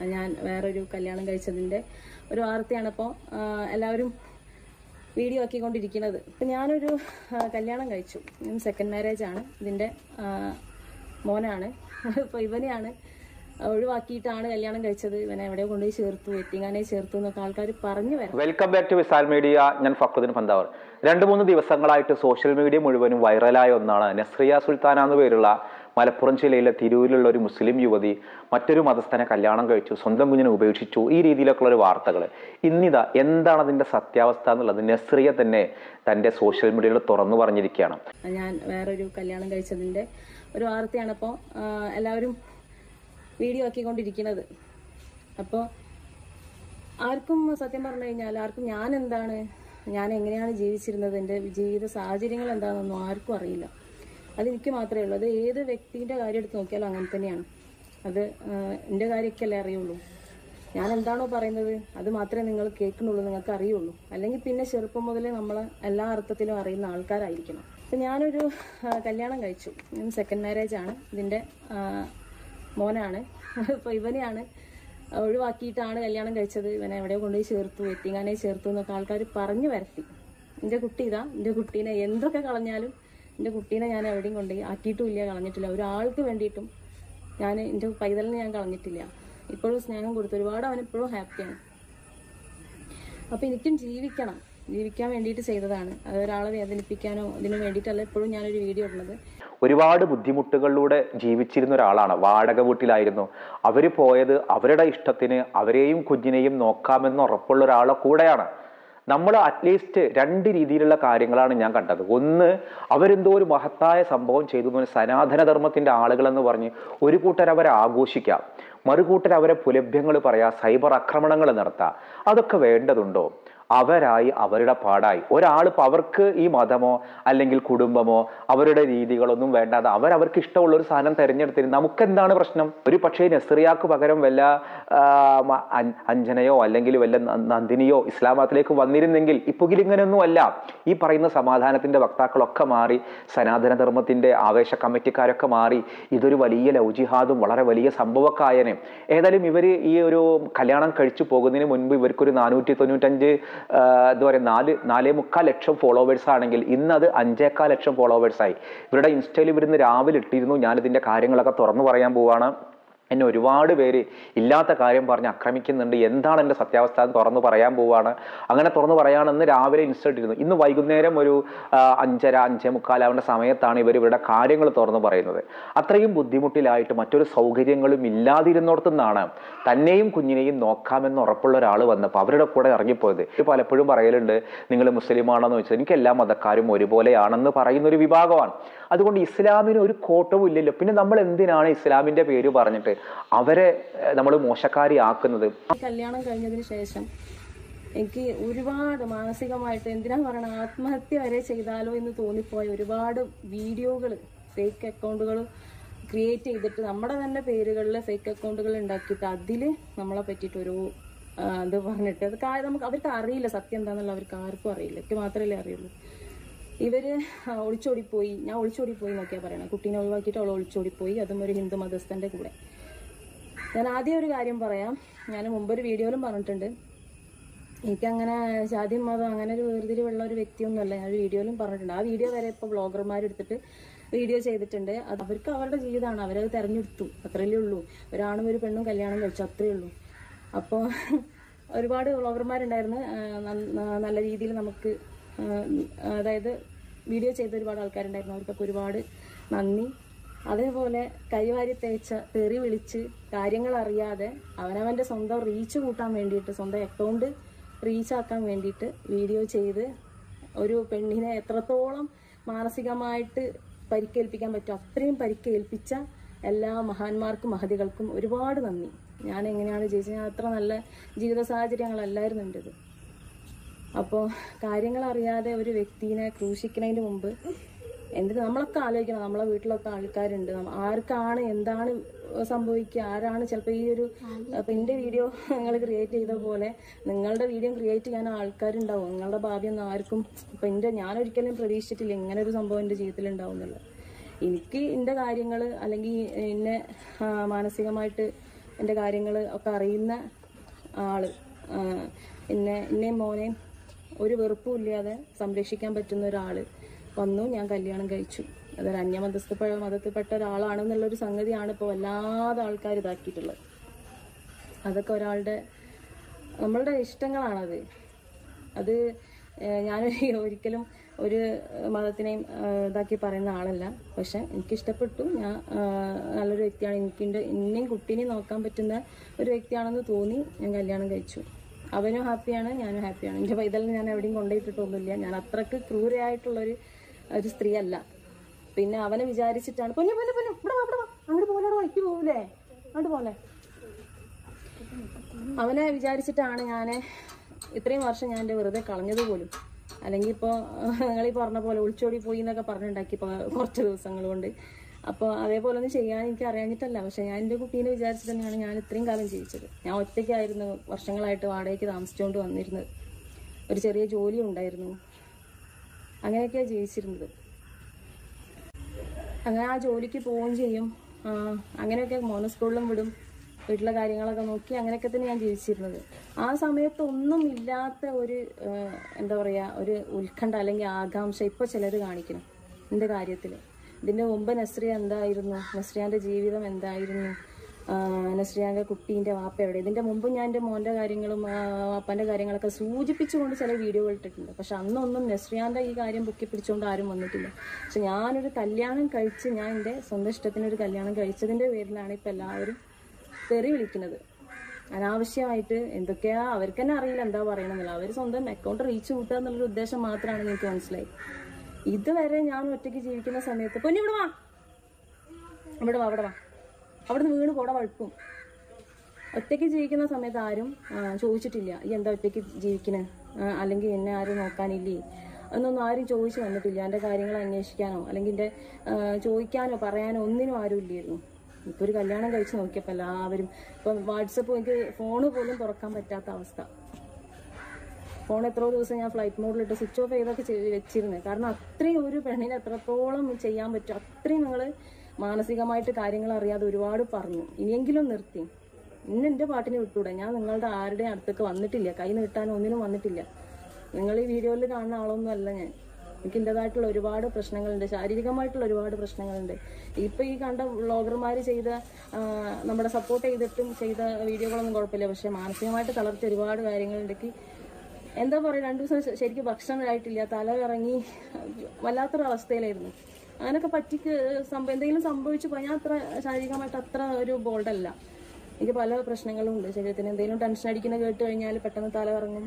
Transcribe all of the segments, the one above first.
ഞാൻ വേറൊരു കല്യാണം കഴിച്ചതിൻ്റെ ഒരു വാർത്തയാണ് ഇപ്പോൾ എല്ലാവരും വീഡിയോ ആക്കിക്കൊണ്ടിരിക്കുന്നത് ഇപ്പം ഞാനൊരു ആ, കല്യാണം കഴിച്ചു സെക്കൻഡ് മാരേജ് ആണ് ഇതിൻ്റെ ആ, മോനാണ് ഇപ്പോൾ ഇവനെയാണ് ഒഴിവാക്കിയിട്ടാണ് കല്യാണം കഴിച്ചത് ഇവനെ എവിടെയോ കൊണ്ടുപോയി ചേർത്തു എത്തിങ്ങാനെ ചേർത്തു എന്നൊക്കെ ആൾക്കാർ പറഞ്ഞു വരാം welcome back to Visal media ഞാൻ ഫക്രുദ്ദീൻ പന്താവർ രണ്ട് മൂന്ന് ദിവസങ്ങളായിട്ട് സോഷ്യൽ മീഡിയ മുഴുവനും വൈറലായ ഒന്നാണ് നസ്രിയ സുൽത്താന എന്നു പേരുള്ള മലപ്പുറം ജില്ലയിലെ തിരൂരിലുള്ള ഒരു മുസ്ലിം യുവതി മറ്റൊരു മതസ്ഥനെ കല്യാണം കഴിച്ചു സ്വന്തം കുഞ്ഞിനെ ഉപേക്ഷിച്ചു ഈ രീതിയിലൊക്കെയുള്ള ഒരു വാർത്തകൾ ഇന്നിതാ എന്താണ് അതിന്റെ സത്യാവസ്ഥ എന്നുള്ളത് നസ്രിയ തന്നെ തന്റെ സോഷ്യൽ മീഡിയയിൽ തുറന്നു പറഞ്ഞിരിക്കുകയാണ് ഞാൻ വേറൊരു കല്യാണം കഴിച്ചതിൻ്റെ ഒരു വാർത്തയാണ് ഇപ്പോൾ എല്ലാവരും വീഡിയോ ആക്കിക്കൊണ്ടിരിക്കുന്നത് അപ്പോൾ ആർക്കും സത്യം പറഞ്ഞു കഴിഞ്ഞാൽ ആർക്കും ഞാൻ എന്താണ് ഞാൻ എങ്ങനെയാണ് ജീവിച്ചിരുന്നത് എൻ്റെ ജീവിത സാഹചര്യങ്ങൾ എന്താണെന്നൊന്നും ആർക്കും അറിയില്ല അത് എനിക്ക് മാത്രമേ ഉള്ളൂ അത് ഏത് വ്യക്തിൻ്റെ കാര്യം എടുത്ത് നോക്കിയാലും അങ്ങനെ തന്നെയാണ് അത് ആഹ്, എൻ്റെ കാര്യമൊക്കെയല്ലേ അറിയുള്ളൂ ഞാൻ എന്താണോ പറയുന്നത് അത് മാത്രമേ നിങ്ങൾ കേൾക്കുന്നുള്ളൂ നിങ്ങൾക്ക് അറിയുള്ളൂ അല്ലെങ്കിൽ പിന്നെ ചെറുപ്പം മുതലേ നമ്മൾ എല്ലാ അർത്ഥത്തിലും അറിയുന്ന ആൾക്കാരായിരിക്കണം അപ്പം ഞാനൊരു ആ, കല്യാണം കഴിച്ചു സെക്കൻഡ് മാരേജ് ആണ് ഇതിൻ്റെ ആ, മോനാണ് ഇപ്പോൾ ഇവനെയാണ് ഒഴിവാക്കിയിട്ടാണ് കല്യാണം കഴിച്ചത് ഇവനെ എവിടെയോ കൊണ്ടുപോയി ചേർത്തു എത്തിങ്ങാനെ ചേർത്തു എന്നൊക്കെ ആൾക്കാർ പറഞ്ഞു വരത്തി എൻ്റെ കുട്ടി ഇതാ എൻ്റെ കുട്ടീനെ എന്തൊക്കെ കളഞ്ഞാലും എൻ്റെ കുട്ടീനെ ഞാൻ എവിടെയും കൊണ്ടുപോയി ആക്കിയിട്ടുമില്ല കളഞ്ഞിട്ടില്ല ഒരാൾക്ക് വേണ്ടിയിട്ടും ഞാൻ എൻ്റെ പൈതലിനെ ഞാൻ കളഞ്ഞിട്ടില്ല ഇപ്പോഴും സ്നേഹം കൊടുത്തു ഒരുപാട് അവൻ ഇപ്പോഴും ഹാപ്പിയാണ് അപ്പൊ എനിക്കും ജീവിക്കണം ജീവിക്കാൻ വേണ്ടിയിട്ട് ചെയ്തതാണ് അത് ഒരാളെ വേദനിപ്പിക്കാനോ ഇതിനു വേണ്ടിയിട്ടല്ല ഇപ്പോഴും ഞാനൊരു വീഡിയോ ഇടുന്നത് ഒരുപാട് ബുദ്ധിമുട്ടുകളിലൂടെ ജീവിച്ചിരുന്ന ഒരാളാണ് വാടക വീട്ടിലായിരുന്നു അവർ പോയത് അവരുടെ ഇഷ്ടത്തിന് അവരെയും കുഞ്ഞിനെയും നോക്കാമെന്ന് ഉറപ്പുള്ള ഒരാളെ കൂടെയാണ് നമ്മൾ അറ്റ്ലീസ്റ്റ് രണ്ട് രീതിയിലുള്ള കാര്യങ്ങളാണ് ഞാൻ കണ്ടത് ഒന്ന് അവരെന്തോ ഒരു മഹത്തായ സംഭവം ചെയ്തു എന്ന് പറഞ്ഞ് സനാതന ധർമ്മത്തിന്റെ ആളുകളെന്ന് പറഞ്ഞ് ഒരു കൂട്ടർ അവരെ ആഘോഷിക്കാം മറുകൂട്ടർ അവരെ പുലഭ്യങ്ങൾ പറയാ സൈബർ ആക്രമണങ്ങൾ നടത്താം അതൊക്കെ വേണ്ടതുണ്ടോ അവരായി അവരുടെ പാടായി ഒരാൾ ഇപ്പൊ അവർക്ക് ഈ മതമോ അല്ലെങ്കിൽ കുടുംബമോ അവരുടെ രീതികളൊന്നും വേണ്ടാതെ അവരവർക്ക് ഇഷ്ടമുള്ള ഒരു സാധനം തിരഞ്ഞെടുത്തിരുന്നു നമുക്ക് എന്താണ് പ്രശ്നം ഒരു പക്ഷേ നസ്രിയാക്ക് പകരം വല്ല ആ, മ- അൻ- അഞ്ജനയോ അല്ലെങ്കിൽ വല്ല ന- നന്ദിനിയോ ഇസ്ലാം മതത്തിലേക്ക് വന്നിരുന്നെങ്കിൽ ഇപ്പൊ ഇങ്ങനെയൊന്നും അല്ല ഈ പറയുന്ന സമാധാനത്തിന്റെ വക്താക്കളൊക്കെ മാറി സനാതന ധർമ്മത്തിന്റെ ആവേശ കമ്മിറ്റിക്കാരൊക്കെ മാറി ഇതൊരു വലിയ ലൗജിഹാദും വളരെ വലിയ സംഭവക്കായനെ ഏതായാലും ഇവര് ഈ ഒരു കല്യാണം കഴിച്ചു പോകുന്നതിന് മുൻപ് ഇവർക്കൊരു നാനൂറ്റി തൊണ്ണൂറ്റഞ്ച് എന്താ പറയുക നാല് നാലേ മുക്കാൽ ലക്ഷം ഫോളോവേഴ്സ് ആണെങ്കിൽ ഇന്ന് അത് അഞ്ചേക്കാൽ ലക്ഷം ഫോളോവേഴ്സ് ആയി ഇവരുടെ ഇൻസ്റ്റയിൽ ഇവരിന്ന് രാവിലെ ഇട്ടിരുന്നു ഞാനിതിന്റെ കാര്യങ്ങളൊക്കെ തുറന്നു പറയാൻ പോവാണ് എന്നെ ഒരുപാട് പേര് ഇല്ലാത്ത കാര്യം പറഞ്ഞ് ആക്രമിക്കുന്നുണ്ട് എന്താണ് എൻ്റെ സത്യാവസ്ഥ എന്ന് തുറന്ന് പറയാൻ പോവാണ് അങ്ങനെ തുറന്ന് പറയാണെന്ന് രാവിലെ ഇൻസ്റ്റേറ്റ് ഇരുന്നു ഇന്ന് വൈകുന്നേരം ഒരു ആ, അഞ്ചര അഞ്ചേ മുക്കാലാവേണ്ട സമയത്താണ് ഇവർ ഇവരുടെ കാര്യങ്ങൾ തുറന്ന് പറയുന്നത് അത്രയും ബുദ്ധിമുട്ടിലായിട്ട് മറ്റൊരു സൗകര്യങ്ങളും ഇല്ലാതിരുന്നിടത്തു നിന്നാണ് തന്നെയും കുഞ്ഞിനെയും നോക്കാമെന്ന് ഉറപ്പുള്ള ഒരാൾ വന്നപ്പോൾ അവരുടെ കൂടെ ഇറങ്ങിപ്പോയത് ഇത് പലപ്പോഴും പറയലുണ്ട് നിങ്ങൾ മുസ്ലിമാണെന്ന് വെച്ചാൽ എനിക്ക് എല്ലാ മതക്കാരും ഒരുപോലെയാണെന്ന് പറയുന്ന ഒരു വിഭാഗമാണ് അതുകൊണ്ട് ഇസ്ലാമിന് ഒരു കോട്ടവും ഇല്ലല്ലോ പിന്നെ നമ്മൾ എന്തിനാണ് ഇസ്ലാമിന്റെ പേര് പറഞ്ഞിട്ട് അവരെ നമ്മൾ മോശക്കാരി ആക്കുന്നത് ഈ കല്യാണം കഴിഞ്ഞതിന് ശേഷം എനിക്ക് ഒരുപാട് മാനസികമായിട്ട് എന്തിനാ പറയണ ആത്മഹത്യ വരെ ചെയ്താലോ എന്ന് തോന്നിപ്പോയ ഒരുപാട് വീഡിയോകൾ ഫേക്ക് അക്കൗണ്ടുകൾ ക്രിയേറ്റ് ചെയ്തിട്ട് നമ്മുടെ തന്നെ പേരുകളിൽ ഫേക്ക് അക്കൗണ്ടുകൾ ഉണ്ടാക്കിയിട്ട് അതിൽ നമ്മളെ പറ്റിയിട്ട് ഒരു ആ, ഇത് പറഞ്ഞിട്ട് അത് കാ- നമുക്ക് അവർക്ക് അറിയില്ല സത്യം എന്താണെന്നുള്ള അവർക്ക് ആർക്കും അറിയില്ല എനിക്ക് മാത്രമല്ലേ അറിയുള്ളൂ ഇവര് ആ, ഒളിച്ചോടിപ്പോയി ഞാൻ ഒളിച്ചോടിപ്പോയി നോക്കിയാ പറയണം കുട്ടീനെ ഒഴിവാക്കിയിട്ട് അവൾ ഒളിച്ചോടിപ്പോയി അതും ഒരു ഹിന്ദു മതസ്ഥന്റെ കൂടെ ഞാൻ ആദ്യം ഒരു കാര്യം പറയാം ഞാൻ മുമ്പൊരു വീഡിയോയിലും പറഞ്ഞിട്ടുണ്ട് എനിക്കങ്ങനെ ജാതി മതം അങ്ങനെ ഒരു വേർതിരിവുള്ള ഒരു വ്യക്തിയൊന്നുമല്ല ഞാൻ ഒരു വീഡിയോയിലും പറഞ്ഞിട്ടുണ്ട് ആ വീഡിയോ വരെ ഇപ്പോൾ ബ്ലോഗർമാർ എടുത്തിട്ട് വീഡിയോ ചെയ്തിട്ടുണ്ട് അത് അവർക്ക് അവരുടെ ജീവിതമാണ് അവരത് തെരഞ്ഞെടുത്തു അത്രയല്ലേ ഉള്ളൂ ഒരാണും ഒരു പെണ്ണും കല്യാണം കഴിച്ചു അത്രയേ ഉള്ളൂ അപ്പോൾ ഒരുപാട് വ്ളോഗർമാരുണ്ടായിരുന്നു ആ, നന്ന- നല്ല രീതിയിൽ നമുക്ക് ആ, അതായത് വീഡിയോ ചെയ്ത ഒരുപാട് ആൾക്കാരുണ്ടായിരുന്നു അവർക്കൊക്കെ ഒരുപാട് നന്ദി അതേപോലെ കൈവാരി തേച്ച തെറി വിളിച്ച് കാര്യങ്ങൾ അറിയാതെ അവനവൻ്റെ സ്വന്തം റീച്ച് കൂട്ടാൻ വേണ്ടിയിട്ട് സ്വന്തം അക്കൗണ്ട് റീച്ച് ആക്കാൻ വേണ്ടിയിട്ട് വീഡിയോ ചെയ്ത് ഒരു പെണ്ണിനെ എത്രത്തോളം മാനസികമായിട്ട് പരിക്കേൽപ്പിക്കാൻ പറ്റും അത്രയും പരിക്കേൽപ്പിച്ച എല്ലാ മഹാന്മാർക്കും മഹതികൾക്കും ഒരുപാട് നന്ദി ഞാൻ എങ്ങനെയാണ് ജീവിച്ചത് ഞാൻ അത്ര നല്ല ജീവിത സാഹചര്യങ്ങളല്ലായിരുന്നു എൻ്റെത് അപ്പോൾ കാര്യങ്ങൾ അറിയാതെ ഒരു വ്യക്തിനെ ക്രൂശിക്കുന്നതിന് മുമ്പ് എന്നിട്ട് നമ്മളൊക്കെ ആലോചിക്കണം നമ്മളെ വീട്ടിലൊക്കെ ആൾക്കാരുണ്ട് നമ്മ- ആർക്കാണ് എന്താണ് സംഭവിക്കുക ആരാണ് ചിലപ്പോൾ ഈ ഒരു ഇപ്പം എൻ്റെ വീഡിയോ നിങ്ങൾ ക്രിയേറ്റ് ചെയ്ത പോലെ നിങ്ങളുടെ വീഡിയോ ക്രിയേറ്റ് ചെയ്യാൻ ആൾക്കാരുണ്ടാവും നിങ്ങളുടെ ഭാവി ഒന്നും ആർക്കും ഇപ്പം എൻ്റെ ഞാനൊരിക്കലും പ്രതീക്ഷിച്ചിട്ടില്ല ഇങ്ങനെ ഒരു സംഭവം എൻ്റെ ജീവിതത്തിൽ ഉണ്ടാവുന്നുള്ളത് എനിക്ക് എൻ്റെ കാര്യങ്ങൾ അല്ലെങ്കിൽ എന്നെ ആ, മാനസികമായിട്ട് എൻ്റെ കാര്യങ്ങൾ ഒക്കെ അറിയുന്ന ആള് ആ, എന്നെ എന്നെയും മോനെയും ഒരു വെറുപ്പും ഇല്ലാതെ സംരക്ഷിക്കാൻ പറ്റുന്ന ഒരാള് വന്നു ഞാൻ കല്യാണം കഴിച്ചു അതൊരു അന്യമതസ്ഥ മതത്തിൽപ്പെട്ട ഒരാളാണെന്നുള്ളൊരു സംഗതിയാണ് ഇപ്പോൾ വല്ലാതെ ആൾക്കാർ ഇതാക്കിയിട്ടുള്ളത് അതൊക്കെ ഒരാളുടെ നമ്മളുടെ ഇഷ്ടങ്ങളാണത് അത് ഏഹ് ഞാനൊരു ഒരിക്കലും ഒരു മതത്തിനെയും ഏഹ് ഇതാക്കി പറയുന്ന ആളല്ല പക്ഷെ എനിക്കിഷ്ടപ്പെട്ടു ഞാൻ ഏഹ് നല്ലൊരു വ്യക്തിയാണ് എനിക്കെൻ്റെ എന്നെയും കുട്ടീനെയും നോക്കാൻ പറ്റുന്ന ഒരു വ്യക്തിയാണെന്ന് തോന്നി ഞാൻ കല്യാണം കഴിച്ചു അവനും ഹാപ്പിയാണ് ഞാനും ഹാപ്പിയാണ് എൻ്റെ പൈതലിന് ഞാൻ എവിടെയും കൊണ്ടുപോയിട്ടിട്ടൊന്നുമില്ല ഞാൻ അത്രക്ക് ക്രൂരയായിട്ടുള്ളൊരു ഒരു സ്ത്രീ അല്ല പിന്നെ അവനെ വിചാരിച്ചിട്ടാണ് പൊന്നു പൊന്നു പൊന്നു ഇവിടെ വാ, ഇവിടെ വാ. അങ്ങോട്ട് പോലെ വഴിക്ക് പോകൂലേ അങ്ങോട്ട് പോലെ അവനെ വിചാരിച്ചിട്ടാണ് ഞാൻ ഇത്രയും വർഷം ഞാൻ എൻ്റെ വെറുതെ കളഞ്ഞത് പോലും അല്ലെങ്കിൽ ഇപ്പോൾ നിങ്ങൾ ഈ പറഞ്ഞ പോലെ ഒളിച്ചോടി പോയി എന്നൊക്കെ പറഞ്ഞുണ്ടാക്കി ഇപ്പോൾ കുറച്ച് ദിവസങ്ങൾ കൊണ്ട് അപ്പോൾ അതേപോലെ ഒന്നും ചെയ്യാൻ എനിക്ക് അറിയാഞ്ഞിട്ടല്ല പക്ഷെ ഞാൻ എൻ്റെ കുട്ടീനെ വിചാരിച്ച് തന്നെയാണ് ഞാൻ ഇത്രയും കാലം ജീവിച്ചത് ഞാൻ ഒറ്റയ്ക്കായിരുന്നു വർഷങ്ങളായിട്ട് വാടകയ്ക്ക് താമസിച്ചുകൊണ്ട് വന്നിരുന്നത് ഒരു ചെറിയ ജോലി ഉണ്ടായിരുന്നു അങ്ങനെയൊക്കെയാണ് ജീവിച്ചിരുന്നത് അങ്ങനെ ആ ജോലിക്ക് പോവുകയും ചെയ്യും ആ, അങ്ങനെയൊക്കെ മോനെ സ്കൂളിലും വിടും വീട്ടിലെ കാര്യങ്ങളൊക്കെ നോക്കി അങ്ങനെയൊക്കെ തന്നെ ഞാൻ ജീവിച്ചിരുന്നത് ആ സമയത്ത് ഒന്നും ഇല്ലാത്ത ഒരു ആ, എന്താ പറയുക ഒരു ഉത്കണ്ഠ അല്ലെങ്കിൽ ആകാംക്ഷ ഇപ്പോൾ ചിലർ കാണിക്കണം ഇതിൻ്റെ കാര്യത്തിൽ ഇതിൻ്റെ മുമ്പ് നസ്രിയ എന്തായിരുന്നു നസ്രിയാൻ്റെ ജീവിതം എന്തായിരുന്നു ആ, നസ്രിയാൻ്റെ കുട്ടീൻ്റെ വാപ്പ എവിടെ ഇതിൻ്റെ മുമ്പ് ഞാൻ എൻ്റെ മോൻ്റെ കാര്യങ്ങളും ആ, വാപ്പാൻ്റെ കാര്യങ്ങളൊക്കെ സൂചിപ്പിച്ചുകൊണ്ട് ചില വീഡിയോകൾ ഇട്ടിട്ടുണ്ട് പക്ഷെ അന്നൊന്നും നസ്രിയാൻ്റെ ഈ കാര്യം പൊക്കി പിടിച്ചുകൊണ്ട് ആരും വന്നിട്ടില്ല പക്ഷെ ഞാനൊരു കല്യാണം കഴിച്ച് ഞാൻ എൻ്റെ സ്വന്തം ഇഷ്ടത്തിന് ഒരു കല്യാണം കഴിച്ചതിൻ്റെ പേരിലാണ് ഇപ്പം എല്ലാവരും തെറി വിളിക്കുന്നത് അനാവശ്യമായിട്ട് എന്തൊക്കെയാ അവർക്ക് തന്നെ അറിയില്ല എന്താ പറയണമെന്നില്ല അവർ സ്വന്തം അക്കൗണ്ട് റീച്ച് കൂട്ടുക എന്നുള്ളൊരു ഉദ്ദേശം മാത്രമാണെന്ന് എനിക്ക് മനസ്സിലായി ഇതുവരെ ഞാൻ ഒറ്റയ്ക്ക് ജീവിക്കുന്ന സമയത്ത് പൊന്നു ഇവിടെ വാ ഇവിടെ വാ അവിടെ വാ അവിടുന്ന് വീണ് കൂടെ വഴുക്കും ഒറ്റയ്ക്ക് ജീവിക്കുന്ന സമയത്ത് ആരും ആ, ചോദിച്ചിട്ടില്ല ഈ എന്താ ഒറ്റയ്ക്ക് ജീവിക്കണേ ആ, അല്ലെങ്കിൽ എന്നെ ആരും നോക്കാനില്ലേ എന്നൊന്നും ആരും ചോദിച്ചു വന്നിട്ടില്ല എൻ്റെ കാര്യങ്ങൾ അന്വേഷിക്കാനോ അല്ലെങ്കിൽ എൻ്റെ ആ, ചോദിക്കാനോ പറയാനോ ഒന്നിനും ആരും ഇല്ലായിരുന്നു ഇപ്പോൾ ഒരു കല്യാണം കഴിച്ച് നോക്കിയപ്പോൾ എല്ലാവരും ഇപ്പം വാട്സപ്പ് എനിക്ക് ഫോണ് പോലും തുറക്കാൻ പറ്റാത്ത അവസ്ഥ ഫോൺ എത്രയോ ദിവസം ഞാൻ ഫ്ലൈറ്റ് മോഡിലിട്ട് സ്വിച്ച് ഓഫ് ചെയ്തൊക്കെ ചെയ്ത് വെച്ചിരുന്നത് കാരണം അത്രയും ഒരു പെണ്ണിന് എത്രത്തോളം ചെയ്യാൻ പറ്റും അത്രയും നിങ്ങൾ മാനസികമായിട്ട് കാര്യങ്ങൾ അറിയാതെ ഒരുപാട് പറഞ്ഞു ഇനിയെങ്കിലും നിർത്തി ഇന്ന് എൻ്റെ പാട്ടിന് വിട്ടൂടെ ഞാൻ നിങ്ങളുടെ ആരുടെ അടുത്തേക്ക് വന്നിട്ടില്ല കൈ നീട്ടാനോ ഒന്നിനും വന്നിട്ടില്ല നിങ്ങൾ ഈ വീഡിയോയിൽ കാണുന്ന ആളൊന്നും അല്ല ഞാൻ എനിക്ക് എൻ്റെതായിട്ടുള്ള ഒരുപാട് പ്രശ്നങ്ങളുണ്ട് ശാരീരികമായിട്ടുള്ള ഒരുപാട് പ്രശ്നങ്ങളുണ്ട് ഇപ്പൊ ഈ കണ്ട വ്ളോഗർമാർ ചെയ്ത ആ, നമ്മുടെ സപ്പോർട്ട് ചെയ്തിട്ടും ചെയ്ത വീഡിയോകളൊന്നും കുഴപ്പമില്ല പക്ഷെ മാനസികമായിട്ട് തളർച്ച ഒരുപാട് കാര്യങ്ങളുണ്ടെങ്കിൽ എന്താ പറയുക രണ്ടു ദിവസം ശ- ശരിക്കും ഭക്ഷണം ആയിട്ടില്ല തല ഇറങ്ങി വല്ലാത്തൊരു അവസ്ഥയിലായിരുന്നു അങ്ങനെയൊക്കെ പറ്റിക്ക് സംഭവം എന്തെങ്കിലും സംഭവിച്ചു പോയി ഞാൻ അത്ര ശാരീരികമായിട്ട് അത്ര ഒരു ബോൾഡല്ല എനിക്ക് പല പ്രശ്നങ്ങളും ഉണ്ട് ശരീരത്തിന് എന്തെങ്കിലും ടെൻഷൻ അടിക്കുന്ന കേട്ട് കഴിഞ്ഞാൽ പെട്ടെന്ന് തല ഇറങ്ങും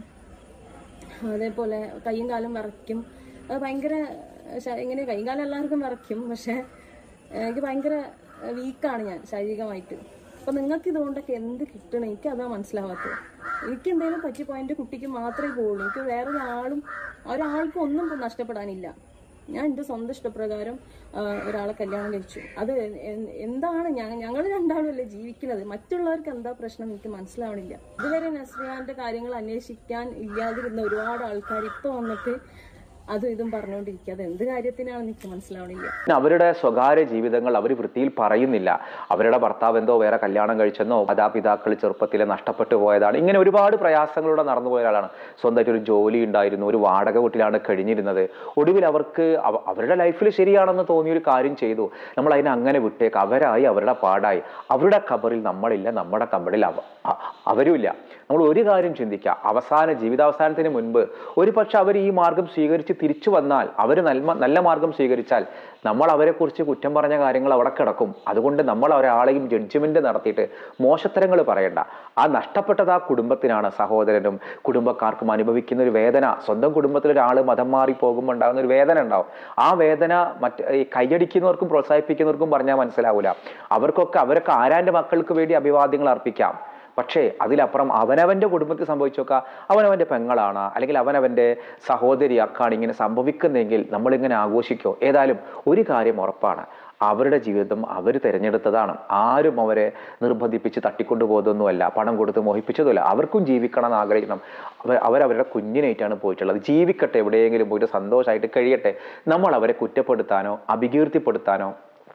അതേപോലെ കൈയും കാലും വിറയ്ക്കും അത് ഭയങ്കര ശ- ഇങ്ങനെ കൈയും കാലം എല്ലാവർക്കും വിറയ്ക്കും പക്ഷെ എനിക്ക് ഭയങ്കര വീക്കാണ് ഞാൻ ശാരീരികമായിട്ട് അപ്പൊ നിങ്ങൾക്ക് ഇതുകൊണ്ടൊക്കെ എന്ത് കിട്ടണം എനിക്ക് അതാ മനസ്സിലാവാത്തത് എനിക്ക് എന്തെങ്കിലും പറ്റിപ്പോയ എൻ്റെ കുട്ടിക്ക് മാത്രമേ പോകുള്ളൂ എനിക്ക് വേറൊരാളും ഒരാൾക്കും ഒന്നും ഇപ്പൊ നഷ്ടപ്പെടാനില്ല ഞാൻ എൻ്റെ സ്വന്തം ഇഷ്ടപ്രകാരം ആ, ഒരാളെ കല്യാണം കഴിച്ചു അത് എ- എന്താണ് ഞങ്ങൾ രണ്ടാളും അല്ലേ ജീവിക്കുന്നത് മറ്റുള്ളവർക്ക് എന്താ പ്രശ്നം എനിക്ക് മനസ്സിലാവണില്ല ഇതുവരെ നസ്രിയാന്റെ കാര്യങ്ങൾ അന്വേഷിക്കാൻ ഇല്ലാതിരുന്ന ഒരുപാട് ആൾക്കാർ ഇപ്പൊ വന്നിട്ട് അതും ഇതും പറഞ്ഞുകൊണ്ടിരിക്കുക അത് എന്ത് കാര്യത്തിനാണെന്ന് എനിക്ക് മനസ്സിലാവണില്ല പിന്നെ അവരുടെ സ്വകാര്യ ജീവിതങ്ങൾ അവർ വൃത്തിയിൽ പറയുന്നില്ല അവരുടെ ഭർത്താവ് എന്തോ വേറെ കല്യാണം കഴിച്ചെന്നോ മാതാപിതാക്കൾ ചെറുപ്പത്തിലെ നഷ്ടപ്പെട്ടു പോയതാണ് ഇങ്ങനെ ഒരുപാട് പ്രയാസങ്ങളിലൂടെ നടന്നു പോയ ഒരാളാണ് സ്വന്തമായിട്ട് ഒരു ജോലി ഉണ്ടായിരുന്നു ഒരു വാടക വീട്ടിലാണ് കഴിഞ്ഞിരുന്നത് ഒടുവിൽ അവർക്ക് അവ- അവരുടെ ലൈഫിൽ ശരിയാണെന്ന് തോന്നിയ ഒരു കാര്യം ചെയ്തു നമ്മൾ അതിനെ അങ്ങനെ വിട്ടേക്ക് അവരായി അവരുടെ പാടായി അവരുടെ കബറിൽ നമ്മളില്ല നമ്മുടെ കബറിൽ അവ അ- അവരുമില്ല നമ്മൾ ഒരു കാര്യം ചിന്തിക്കുക അവസാന ജീവിതാവസാനത്തിന് മുൻപ് ഒരു പക്ഷെ അവർ ഈ മാർഗം സ്വീകരിച്ച് തിരിച്ചു വന്നാൽ അവർ നല്ല നല്ല മാർഗം സ്വീകരിച്ചാൽ നമ്മൾ അവരെക്കുറിച്ച് കുറ്റം പറഞ്ഞ കാര്യങ്ങൾ അവിടെ കിടക്കും അതുകൊണ്ട് നമ്മൾ ഒരാളെയും ജഡ്ജ്മെന്റ് നടത്തിയിട്ട് മോശത്തരങ്ങൾ പറയണ്ട ആ നഷ്ടപ്പെട്ടത് ആ കുടുംബത്തിനാണ് സഹോദരനും കുടുംബക്കാർക്കും അനുഭവിക്കുന്ന ഒരു വേദന സ്വന്തം കുടുംബത്തിൽ ഒരാൾ മതം മാറി പോകുമ്പോൾ ഉണ്ടാകുന്ന ഒരു വേദന ഉണ്ടാവും ആ വേദന മറ്റ് ഈ കൈയടിക്കുന്നവർക്കും പ്രോത്സാഹിപ്പിക്കുന്നവർക്കും പറഞ്ഞാൽ മനസ്സിലാവില്ല അവർക്കൊക്കെ അവരൊക്കെ ആരാന്റെ മക്കൾക്ക് വേണ്ടി അഭിവാദ്യങ്ങൾ അർപ്പിക്കാം പക്ഷേ അതിലപ്പുറം അവനവന്റെ കുടുംബത്തിൽ സംഭവിച്ചൊക്കെ അവനവന്റെ പെങ്ങളാണ് അല്ലെങ്കിൽ അവനവന്റെ സഹോദരി അക്കാണ് ഇങ്ങനെ സംഭവിക്കുന്നെങ്കിൽ നമ്മളിങ്ങനെ ആഘോഷിക്കോ ഏതായാലും ഒരു കാര്യം ഉറപ്പാണ് അവരുടെ ജീവിതം അവർ തിരഞ്ഞെടുത്തതാണ് ആരും അവരെ നിർബന്ധിപ്പിച്ച് തട്ടിക്കൊണ്ടു പോകുന്നതൊന്നുമല്ല പണം കൊടുത്ത് മോഹിപ്പിച്ചതുമല്ല അവർക്കും ജീവിക്കണം എന്ന് ആഗ്രഹിക്കണം അവർ അവരവരുടെ കുഞ്ഞിനായിട്ടാണ് പോയിട്ടുള്ളത് ജീവിക്കട്ടെ എവിടെയെങ്കിലും പോയിട്ട് സന്തോഷമായിട്ട് കഴിയട്ടെ നമ്മൾ അവരെ കുറ്റപ്പെടുത്താനോ അപകീർത്തിപ്പെടുത്താനോ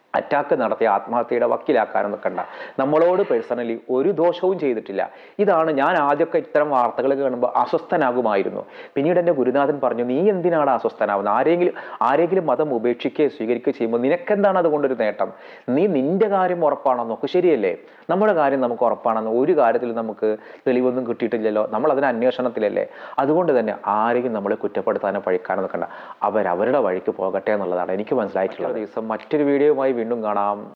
അറ്റാക്ക് നടത്തി ആത്മഹത്യയുടെ വക്കീലാക്കാനും നിൽക്കണ്ട നമ്മളോട് പേഴ്സണലി ഒരു ദോഷവും ചെയ്തിട്ടില്ല ഇതാണ് ഞാൻ ആദ്യമൊക്കെ ഇത്തരം വാർത്തകൾ കാണുമ്പോൾ അസ്വസ്ഥനാകുമായിരുന്നു പിന്നീട് എൻ്റെ ഗുരുനാഥൻ പറഞ്ഞു നീ എന്തിനാണ് അസ്വസ്ഥനാവുന്നത് ആരെങ്കിലും ആരെങ്കിലും മതം ഉപേക്ഷിക്കുകയോ സ്വീകരിക്കുകയോ ചെയ്യുമ്പോൾ നിനക്കെന്താണ് അതുകൊണ്ടൊരു നേട്ടം നീ നിന്റെ കാര്യം ഉറപ്പാണോ നോക്ക് ശരിയല്ലേ നമ്മുടെ കാര്യം നമുക്ക് ഉറപ്പാണെന്ന് ഒരു കാര്യത്തിലും നമുക്ക് തെളിവൊന്നും കിട്ടിയിട്ടില്ലല്ലോ നമ്മൾ അതിന് അന്വേഷണത്തിലല്ലേ അതുകൊണ്ട് തന്നെ ആരെയും നമ്മളെ കുറ്റപ്പെടുത്താനോ പഴിക്കാനോ നിൽക്കണ്ട അവരവരുടെ വഴിക്ക് പോകട്ടെ എന്നുള്ളതാണ് എനിക്ക് മനസ്സിലായിട്ടുള്ള ദിവസം മറ്റൊരു വീഡിയോയുമായി വീണ്ടും കാണാം